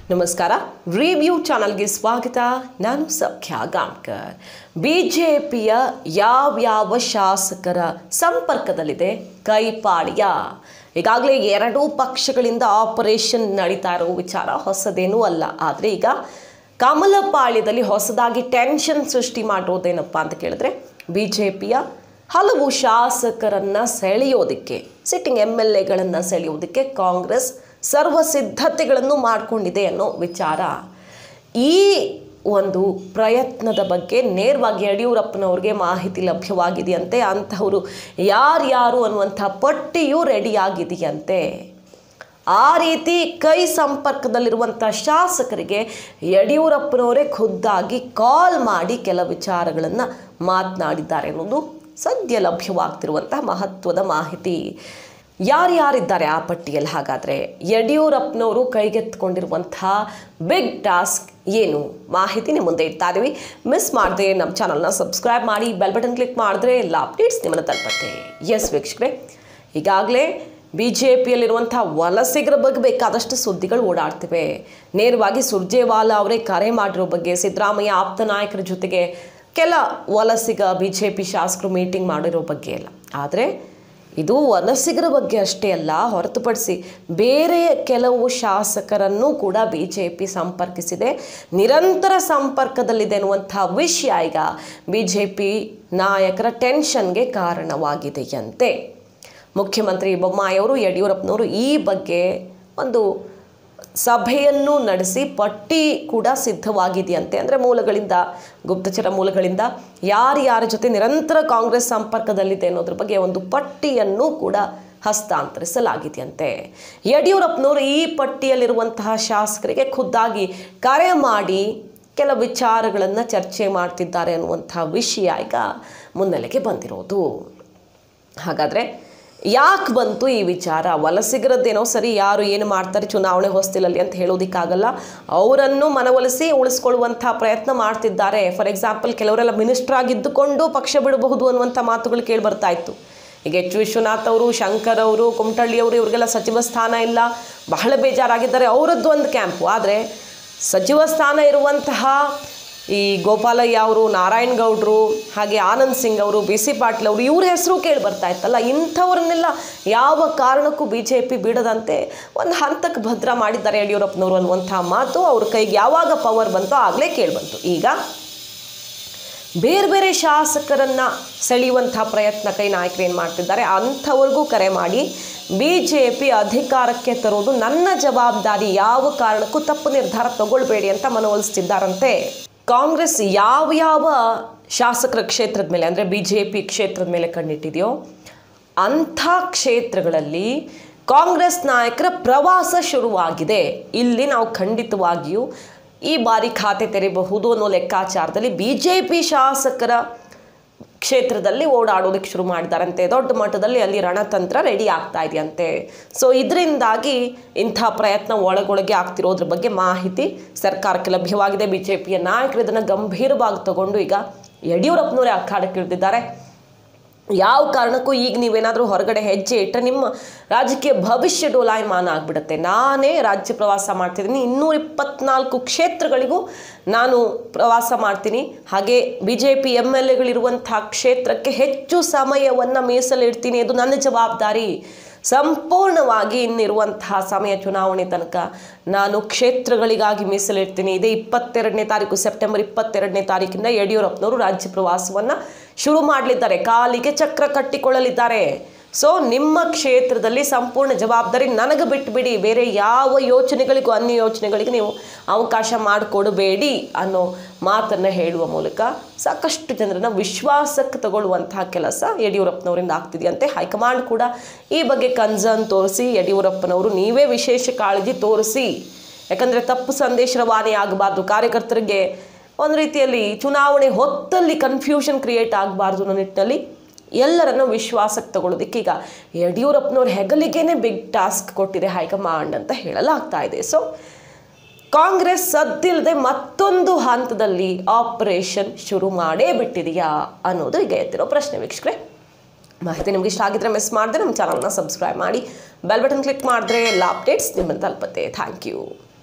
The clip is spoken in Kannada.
ನಮಸ್ಕಾರ ರಿವ್ಯೂ ಚಾನಲ್ಗೆ ಸ್ವಾಗತ ನಾನು ಸಖ್ಯಾ ಗಾಂವ್ಕರ್ ಬಿಜೆಪಿಯ ಯಾವ್ಯಾವ ಶಾಸಕರ ಸಂಪರ್ಕದಲ್ಲಿದೆ ಕೈಪಾಳ್ಯ ಈಗಾಗಲೇ ಎರಡೂ ಪಕ್ಷಗಳಿಂದ ಆಪರೇಷನ್ ನಡೀತಾ ಇರೋ ವಿಚಾರ ಹೊಸದೇನೂ ಅಲ್ಲ ಆದರೆ ಈಗ ಕಮಲಪಾಳ್ಯದಲ್ಲಿ ಹೊಸದಾಗಿ ಟೆನ್ಷನ್ ಸೃಷ್ಟಿ ಮಾಡಿರೋದೇನಪ್ಪ ಅಂತ ಕೇಳಿದ್ರೆ ಬಿ ಜೆ ಪಿಯ ಹಲವು ಶಾಸಕರನ್ನು ಸೆಳೆಯೋದಕ್ಕೆ ಸಿಟ್ಟಿಂಗ್ ಎಮ್ ಎಲ್ ಎಗಳನ್ನು ಸೆಳೆಯೋದಕ್ಕೆ ಕಾಂಗ್ರೆಸ್ ಸರ್ವ ಸಿದ್ಧತೆಗಳನ್ನು ಮಾಡಿಕೊಂಡಿದೆ ಅನ್ನೋ ವಿಚಾರ ಈ ಒಂದು ಪ್ರಯತ್ನದ ಬಗ್ಗೆ ನೇರವಾಗಿ ಯಡಿಯೂರಪ್ಪನವ್ರಿಗೆ ಮಾಹಿತಿ ಲಭ್ಯವಾಗಿದೆಯಂತೆ ಅಂತಹವರು ಯಾರ್ಯಾರು ಅನ್ನುವಂಥ ಪಟ್ಟಿಯೂ ರೆಡಿಯಾಗಿದೆಯಂತೆ ಆ ರೀತಿ ಕೈ ಸಂಪರ್ಕದಲ್ಲಿರುವಂಥ ಶಾಸಕರಿಗೆ ಯಡಿಯೂರಪ್ಪನವರೇ ಖುದ್ದಾಗಿ ಕಾಲ್ ಮಾಡಿ ಕೆಲ ವಿಚಾರಗಳನ್ನು ಮಾತನಾಡಿದ್ದಾರೆ ಅನ್ನೋದು ಸದ್ಯ ಲಭ್ಯವಾಗ್ತಿರುವಂತಹ ಮಹತ್ವದ ಮಾಹಿತಿ ಯಾರ್ಯಾರಿದ್ದಾರೆ ಆ ಪಟ್ಟಿಯಲ್ಲಿ ಹಾಗಾದರೆ ಯಡಿಯೂರಪ್ಪನವರು ಕೈಗೆತ್ತಿಕೊಂಡಿರುವಂತಹ ಬಿಗ್ ಟಾಸ್ಕ್ ಏನು ಮಾಹಿತಿ ನಿಮ್ಮ ಮುಂದೆ ಇಡ್ತಾ ಇದ್ದೀವಿ ಮಿಸ್ ಮಾಡದೆ ನಮ್ಮ ಚಾನಲ್ನ ಸಬ್ಸ್ಕ್ರೈಬ್ ಮಾಡಿ ಬೆಲ್ ಬಟನ್ ಕ್ಲಿಕ್ ಮಾಡಿದ್ರೆ ಎಲ್ಲ ಅಪ್ಡೇಟ್ಸ್ ನಿಮ್ಮನ್ನು ತಲುಪತ್ತೆ ಎಸ್ ವೀಕ್ಷಕರೇ ಈಗಾಗಲೇ ಬಿ ಜೆ ಪಿಯಲ್ಲಿರುವಂಥ ವಲಸಿಗರ ಬಗ್ಗೆ ಬೇಕಾದಷ್ಟು ಸುದ್ದಿಗಳು ಓಡಾಡ್ತಿವೆ ನೇರವಾಗಿ ಸುರ್ಜೇವಾಲಾ ಅವರೇ ಕರೆ ಮಾಡಿರೋ ಬಗ್ಗೆ ಸಿದ್ದರಾಮಯ್ಯ ಆಪ್ತ ನಾಯಕರ ಜೊತೆಗೆ ಕೆಲ ವಲಸಿಗ ಬಿ ಜೆ ಪಿ ಶಾಸಕರು ಮೀಟಿಂಗ್ ಮಾಡಿರೋ ಬಗ್ಗೆ ಎಲ್ಲ ಆದರೆ ಇದು ವಲಸಿಗರ ಬಗ್ಗೆ ಅಷ್ಟೇ ಅಲ್ಲ ಹೊರತುಪಡಿಸಿ ಬೇರೆ ಕೆಲವು ಶಾಸಕರನ್ನು ಕೂಡ ಬಿ ಜೆ ಪಿ ಸಂಪರ್ಕಿಸಿದೆ ನಿರಂತರ ಸಂಪರ್ಕದಲ್ಲಿದೆ ಅನ್ನುವಂಥ ವಿಷಯ ಈಗ ಬಿ ಜೆ ಪಿ ನಾಯಕರ ಟೆನ್ಷನ್ಗೆ ಕಾರಣವಾಗಿದೆಯಂತೆ ಮುಖ್ಯಮಂತ್ರಿ ಬೊಮ್ಮಾಯಿಯವರು ಯಡಿಯೂರಪ್ಪನವರು ಈ ಬಗ್ಗೆ ಒಂದು ಸಭೆಯನ್ನು ನಡೆಸಿ ಪಟ್ಟಿ ಕೂಡ ಸಿದ್ಧವಾಗಿದೆಯಂತೆ ಅಂದರೆ ಮೂಲಗಳಿಂದ ಗುಪ್ತಚರ ಮೂಲಗಳಿಂದ ಯಾರ್ಯಾರ ಜೊತೆ ನಿರಂತರ ಕಾಂಗ್ರೆಸ್ ಸಂಪರ್ಕದಲ್ಲಿದೆ ಅನ್ನೋದ್ರ ಬಗ್ಗೆ ಒಂದು ಪಟ್ಟಿಯನ್ನು ಕೂಡ ಹಸ್ತಾಂತರಿಸಲಾಗಿದೆಯಂತೆ ಯಡಿಯೂರಪ್ಪನವರು ಈ ಪಟ್ಟಿಯಲ್ಲಿರುವಂತಹ ಶಾಸಕರಿಗೆ ಖುದ್ದಾಗಿ ಕರೆ ಮಾಡಿ ಕೆಲ ವಿಚಾರಗಳನ್ನು ಚರ್ಚೆ ಮಾಡ್ತಿದ್ದಾರೆ ಅನ್ನುವಂಥ ವಿಷಯ ಈಗ ಮುನ್ನೆಲೆಗೆ ಬಂದಿರೋದು ಹಾಗಾದರೆ ಯಾಕೆ ಬಂತು ಈ ವಿಚಾರ ವಲಸಿಗರದ್ದೇನೋ ಸರಿ ಯಾರು ಏನು ಮಾಡ್ತಾರೆ ಚುನಾವಣೆ ಹೊಸ್ತಿಲಲ್ಲಿ ಅಂತ ಹೇಳೋದಕ್ಕಾಗಲ್ಲ ಅವರನ್ನು ಮನವೊಲಿಸಿ ಉಳಿಸ್ಕೊಳ್ಳುವಂಥ ಪ್ರಯತ್ನ ಮಾಡ್ತಿದ್ದಾರೆ ಫಾರ್ ಎಕ್ಸಾಂಪಲ್ ಕೆಲವರೆಲ್ಲ ಮಿನಿಸ್ಟರ್ ಆಗಿದ್ದುಕೊಂಡು ಪಕ್ಷ ಬಿಡಬಹುದು ಅನ್ನುವಂಥ ಮಾತುಗಳು ಕೇಳಿ ಬರ್ತಾ ಇತ್ತು ಈಗ ಎಚ್ ವಿಶ್ವನಾಥ್ ಅವರು ಶಂಕರ್ ಅವರು ಕುಮಟಳ್ಳಿ ಅವರು ಇವರಿಗೆಲ್ಲ ಸಚಿವ ಸ್ಥಾನ ಇಲ್ಲ ಬಹಳ ಬೇಜಾರಾಗಿದ್ದಾರೆ ಅವರದ್ದು ಒಂದು ಕ್ಯಾಂಪು ಆದರೆ ಸಚಿವ ಸ್ಥಾನ ಇರುವಂತಹ ಈ ಗೋಪಾಲಯ್ಯ ಅವರು ನಾರಾಯಣ್ ಗೌಡ್ರು ಹಾಗೆ ಆನಂದ್ ಸಿಂಗ್ ಅವರು ಬಿ ಸಿ ಪಾಟೀಲ್ ಅವರು ಇವ್ರ ಹೆಸರು ಕೇಳಿ ಬರ್ತಾ ಇತ್ತಲ್ಲ ಇಂಥವ್ರನ್ನೆಲ್ಲ ಯಾವ ಕಾರಣಕ್ಕೂ ಬಿ ಜೆ ಪಿ ಬಿಡದಂತೆ ಒಂದು ಹಂತಕ್ಕೆ ಭದ್ರ ಮಾಡಿದ್ದಾರೆ ಯಡಿಯೂರಪ್ಪನವರು ಅನ್ನುವಂಥ ಮಾತು ಅವ್ರ ಕೈಗೆ ಯಾವಾಗ ಪವರ್ ಬಂತೋ ಆಗಲೇ ಕೇಳಿಬಂತು ಈಗ ಬೇರೆ ಬೇರೆ ಶಾಸಕರನ್ನು ಸೆಳೆಯುವಂಥ ಪ್ರಯತ್ನ ಕೈ ನಾಯಕರು ಏನು ಮಾಡ್ತಿದ್ದಾರೆ ಅಂಥವ್ರಿಗೂ ಕರೆ ಮಾಡಿ ಬಿ ಜೆ ಪಿ ಅಧಿಕಾರಕ್ಕೆ ತರೋದು ನನ್ನ ಜವಾಬ್ದಾರಿ ಯಾವ ಕಾರಣಕ್ಕೂ ತಪ್ಪು ನಿರ್ಧಾರ ತಗೊಳ್ಬೇಡಿ ಅಂತ ಮನವೊಲಿಸ್ತಿದ್ದಾರಂತೆ ಕಾಂಗ್ರೆಸ್ ಯಾವ ಯಾವ ಶಾಸಕರ ಕ್ಷೇತ್ರದ ಮೇಲೆ ಅಂದರೆ ಬಿ ಜೆ ಪಿ ಕ್ಷೇತ್ರದ ಮೇಲೆ ಕಣ್ಣಿಟ್ಟಿದೆಯೋ ಅಂಥ ಕ್ಷೇತ್ರಗಳಲ್ಲಿ ಕಾಂಗ್ರೆಸ್ ನಾಯಕರ ಪ್ರವಾಸ ಶುರುವಾಗಿದೆ ಇಲ್ಲಿ ನಾವು ಖಂಡಿತವಾಗಿಯೂ ಈ ಬಾರಿ ಖಾತೆ ತೆರೆಯಬಹುದು ಅನ್ನೋ ಲೆಕ್ಕಾಚಾರದಲ್ಲಿ ಬಿ ಜೆ ಪಿ ಶಾಸಕರ ಕ್ಷೇತ್ರದಲ್ಲಿ ಓಡಾಡೋದಕ್ಕೆ ಶುರು ಮಾಡಿದಾರಂತೆ ದೊಡ್ಡ ಮಟ್ಟದಲ್ಲಿ ಅಲ್ಲಿ ರಣತಂತ್ರ ರೆಡಿ ಆಗ್ತಾ ಇದೆಯಂತೆ ಸೊ ಇದರಿಂದಾಗಿ ಇಂಥ ಪ್ರಯತ್ನ ಒಳಗೊಳಗೆ ಆಗ್ತಿರೋದ್ರ ಬಗ್ಗೆ ಮಾಹಿತಿ ಸರ್ಕಾರಕ್ಕೆ ಲಭ್ಯವಾಗಿದೆ ಬಿ ಜೆ ಪಿಯ ನಾಯಕರು ಇದನ್ನು ಗಂಭೀರವಾಗಿ ತಗೊಂಡು ಈಗ ಯಡಿಯೂರಪ್ಪನವರೇ ಅಖಾಡಕ್ಕೆ ಇಳಿದಿದ್ದಾರೆ ಯಾವ ಕಾರಣಕ್ಕೂ ಈಗ ನೀವೇನಾದರೂ ಹೊರಗಡೆ ಹೆಜ್ಜೆ ಇಟ್ಟರೆ ನಿಮ್ಮ ರಾಜಕೀಯ ಭವಿಷ್ಯ ಡೋಲಾಯಮಾನ ಆಗಿಬಿಡುತ್ತೆ ನಾನೇ ರಾಜ್ಯ ಪ್ರವಾಸ ಮಾಡ್ತಿದ್ದೀನಿ ಇನ್ನೂರ ಇಪ್ಪತ್ನಾಲ್ಕು ಕ್ಷೇತ್ರಗಳಿಗೂ ನಾನು ಪ್ರವಾಸ ಮಾಡ್ತೀನಿ ಹಾಗೆ B J P M L ಎಗಳಿರುವಂಥ ಕ್ಷೇತ್ರಕ್ಕೆ ಹೆಚ್ಚು ಸಮಯವನ್ನು ಮೀಸಲಿಡ್ತೀನಿ ಇದು ನನ್ನ ಜವಾಬ್ದಾರಿ ಸಂಪೂರ್ಣವಾಗಿ ಇನ್ನಿರುವಂತಹ ಸಮಯ ಚುನಾವಣೆ ತನಕ ನಾನು ಕ್ಷೇತ್ರಗಳಿಗಾಗಿ ಮೀಸಲಿಡ್ತೀನಿ ಇದೇ ಇಪ್ಪತ್ತೆರಡನೇ ತಾರೀಕು ಸೆಪ್ಟೆಂಬರ್ ಇಪ್ಪತ್ತೆರಡನೇ ತಾರೀಕಿಂದ ಯಡಿಯೂರಪ್ಪನವರು ರಾಜ್ಯ ಪ್ರವಾಸವನ್ನು ಶುರು ಮಾಡಲಿದ್ದಾರೆ ಕಾಲಿಗೆ ಚಕ್ರ ಕಟ್ಟಿಕೊಳ್ಳಲಿದ್ದಾರೆ ಸೊ ನಿಮ್ಮ ಕ್ಷೇತ್ರದಲ್ಲಿ ಸಂಪೂರ್ಣ ಜವಾಬ್ದಾರಿ ನನಗೆ ಬಿಟ್ಟುಬಿಡಿ ಬೇರೆ ಯಾವ ಯೋಚನೆಗಳಿಗೂ ಅನ್ಯ ಯೋಚನೆಗಳಿಗೆ ನೀವು ಅವಕಾಶ ಮಾಡಿಕೊಡಬೇಡಿ ಅನ್ನೋ ಮಾತನ್ನು ಹೇಳುವ ಮೂಲಕ ಸಾಕಷ್ಟು ಜನರನ್ನು ವಿಶ್ವಾಸಕ್ಕೆ ತಗೊಳ್ಳುವಂತಹ ಕೆಲಸ ಯಡಿಯೂರಪ್ಪನವರಿಂದ ಆಗ್ತಿದೆಯಂತೆ ಹೈಕಮಾಂಡ್ ಕೂಡ ಈ ಬಗ್ಗೆ ಕನ್ಸರ್ನ್ ತೋರಿಸಿ ಯಡಿಯೂರಪ್ಪನವರು ನೀವೇ ವಿಶೇಷ ಕಾಳಜಿ ತೋರಿಸಿ ಯಾಕಂದರೆ ತಪ್ಪು ಸಂದೇಶ ರವಾನೆ ಆಗಬಾರ್ದು ಕಾರ್ಯಕರ್ತರಿಗೆ ಒಂದು ರೀತಿಯಲ್ಲಿ ಚುನಾವಣೆ ಹೊತ್ತಲ್ಲಿ ಕನ್ಫ್ಯೂಷನ್ ಕ್ರಿಯೇಟ್ ಆಗಬಾರ್ದು ಅನ್ನೋ ನಿಟ್ಟಿನಲ್ಲಿ ಎಲ್ಲರನ್ನು ವಿಶ್ವಾಸಕ್ಕೆ ತಗೊಳ್ಳೋದಕ್ಕೆ ಈಗ ಯಡಿಯೂರಪ್ಪನವ್ರ ಹೆಗಲಿಗೇನೆ ಬಿಗ್ ಟಾಸ್ಕ್ ಕೊಟ್ಟಿದೆ ಹೈಕಮಾಂಡ್ ಅಂತ ಹೇಳಲಾಗ್ತಾ ಇದೆ ಸೊ ಕಾಂಗ್ರೆಸ್ ಸದ್ದಿಲ್ಲದೆ ಮತ್ತೊಂದು ಹಂತದಲ್ಲಿ ಆಪರೇಷನ್ ಶುರು ಮಾಡೇ ಬಿಟ್ಟಿದೆಯಾ ಅನ್ನೋದು ಈಗ ಎತ್ತಿರೋ ಪ್ರಶ್ನೆ ವೀಕ್ಷಕರೇ ಮಾಹಿತಿ ನಿಮ್ಗೆ ಇಷ್ಟ ಆಗಿದ್ರೆ ಮಿಸ್ ಮಾಡಿದ್ರೆ ನಮ್ಮ ಚಾನಲ್ನ ಸಬ್ಸ್ಕ್ರೈಬ್ ಮಾಡಿ ಬೆಲ್ ಬಟನ್ ಕ್ಲಿಕ್ ಮಾಡಿದ್ರೆ ಎಲ್ಲ ಅಪ್ಡೇಟ್ಸ್ ನಿಮ್ಮನ್ನು ತಲುಪುತ್ತೆ ಥ್ಯಾಂಕ್ ಯು